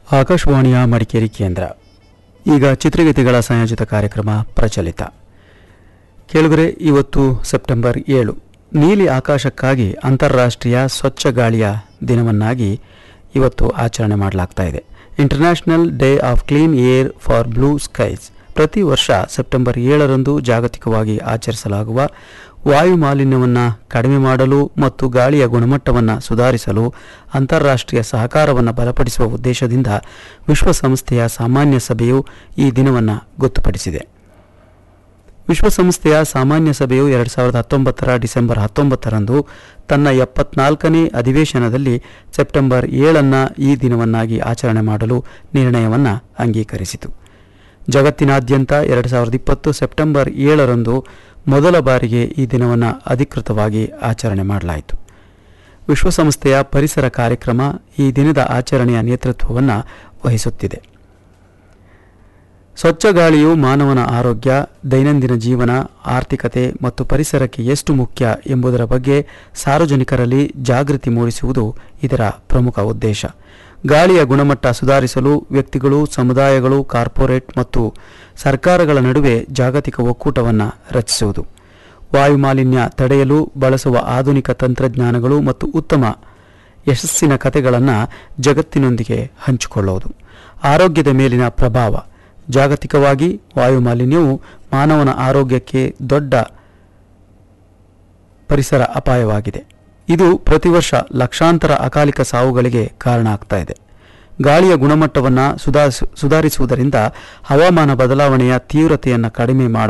ಆಕಾಶವಾಣಿಯ ಮಡಿಕೇರಿ ಕೇಂದ್ರ ಈಗ ಚಿತ್ರಗೀತೆಗಳ ಸಂಯೋಜಿತ ಕಾರ್ಯಕ್ರಮ ಪ್ರಚಲಿತ ಕೇಳುಗರೆ ಇವತ್ತು ಸೆಪ್ಟೆಂಬರ್ ಏಳು ನೀಲಿ ಆಕಾಶಕ್ಕಾಗಿ ಅಂತಾರಾಷ್ಟ್ರೀಯ ಸ್ವಚ್ಛ ಗಾಳಿಯ ದಿನವನ್ನಾಗಿ ಇವತ್ತು ಆಚರಣೆ ಮಾಡಲಾಗ್ತಾ ಇದೆ international day of clean air for blue skies ಪ್ರತಿ ವರ್ಷ ಸೆಪ್ಟೆಂಬರ್ ಏಳರಂದು ಜಾಗತಿಕವಾಗಿ ಆಚರಿಸಲಾಗುವ ವಾಯು ಮಾಲಿನ್ಯವನ್ನು ಕಡಿಮೆ ಮಾಡಲು ಮತ್ತು ಗಾಳಿಯ ಗುಣಮಟ್ಟವನ್ನು ಸುಧಾರಿಸಲು ಅಂತಾರಾಷ್ಟ್ರೀಯ ಸಹಕಾರವನ್ನು ಬಲಪಡಿಸುವ ಉದ್ದೇಶದಿಂದ ವಿಶ್ವಸಂಸ್ಥೆಯ ಸಾಮಾನ್ಯ ಸಭೆಯು ಈ ದಿನವನ್ನು ಗೊತ್ತುಪಡಿಸಿದೆ ವಿಶ್ವಸಂಸ್ಥೆಯ ಸಾಮಾನ್ಯ ಸಭೆಯು ಎರಡು ಸಾವಿರದ ಹತ್ತೊಂಬತ್ತರ ಡಿಸೆಂಬರ್ ಹತ್ತೊಂಬತ್ತರಂದು ತನ್ನ ಎಪ್ಪತ್ನಾಲ್ಕನೇ ಅಧಿವೇಶನದಲ್ಲಿ ಸೆಪ್ಟೆಂಬರ್ ಏಳನ್ನು ಈ ದಿನವನ್ನಾಗಿ ಆಚರಣೆ ಮಾಡಲು ನಿರ್ಣಯವನ್ನು ಅಂಗೀಕರಿಸಿತು ಜಗತ್ತಿನಾದ್ಯಂತ ಎರಡು ಸಾವಿರದ ಇಪ್ಪತ್ತು ಸೆಪ್ಟೆಂಬರ್ ಏಳರಂದು ಮೊದಲ ಬಾರಿಗೆ ಈ ದಿನವನ್ನು ಅಧಿಕೃತವಾಗಿ ಆಚರಣೆ ಮಾಡಲಾಯಿತು ವಿಶ್ವಸಂಸ್ಥೆಯ ಪರಿಸರ ಕಾರ್ಯಕ್ರಮ ಈ ದಿನದ ಆಚರಣೆಯ ನೇತೃತ್ವವನ್ನು ವಹಿಸುತ್ತಿದೆ ಸ್ವಚ್ಛ ಗಾಳಿಯು ಮಾನವನ ಆರೋಗ್ಯ ದೈನಂದಿನ ಜೀವನ ಆರ್ಥಿಕತೆ ಮತ್ತು ಪರಿಸರಕ್ಕೆ ಎಷ್ಟು ಮುಖ್ಯ ಎಂಬುದರ ಬಗ್ಗೆ ಸಾರ್ವಜನಿಕರಲ್ಲಿ ಜಾಗೃತಿ ಮೂಡಿಸುವುದು ಇದರ ಪ್ರಮುಖ ಉದ್ದೇಶ ಗಾಳಿಯ ಗುಣಮಟ್ಟ ಸುಧಾರಿಸಲು ವ್ಯಕ್ತಿಗಳು ಸಮುದಾಯಗಳು ಕಾರ್ಪೊರೇಟ್ ಮತ್ತು ಸರ್ಕಾರಗಳ ನಡುವೆ ಜಾಗತಿಕ ಒಕ್ಕೂಟವನ್ನು ರಚಿಸುವುದು ವಾಯು ಮಾಲಿನ್ಯ ತಡೆಯಲು ಬಳಸುವ ಆಧುನಿಕ ತಂತ್ರಜ್ಞಾನಗಳು ಮತ್ತು ಉತ್ತಮ ಯಶಸ್ಸಿನ ಕಥೆಗಳನ್ನು ಜಗತ್ತಿನೊಂದಿಗೆ ಹಂಚಿಕೊಳ್ಳುವುದು ಆರೋಗ್ಯದ ಮೇಲಿನ ಪ್ರಭಾವ ಜಾಗತಿಕವಾಗಿ ವಾಯು ಮಾಲಿನ್ಯವು ಮಾನವನ ಆರೋಗ್ಯಕ್ಕೆ ದೊಡ್ಡ ಪರಿಸರ ಅಪಾಯವಾಗಿದೆ ಇದು ಪ್ರತಿ ವರ್ಷ ಲಕ್ಷಾಂತರ ಅಕಾಲಿಕ ಸಾವುಗಳಿಗೆ ಕಾರಣ ಆಗ್ತಾ ಇದೆ ಗಾಳಿಯ ಗುಣಮಟ್ಟವನ್ನು ಸುಧಾರಿಸು ಸುಧಾರಿಸುವುದರಿಂದ ಹವಾಮಾನ ಬದಲಾವಣೆಯ ತೀವ್ರತೆಯನ್ನು ಕಡಿಮೆ ಮಾಡ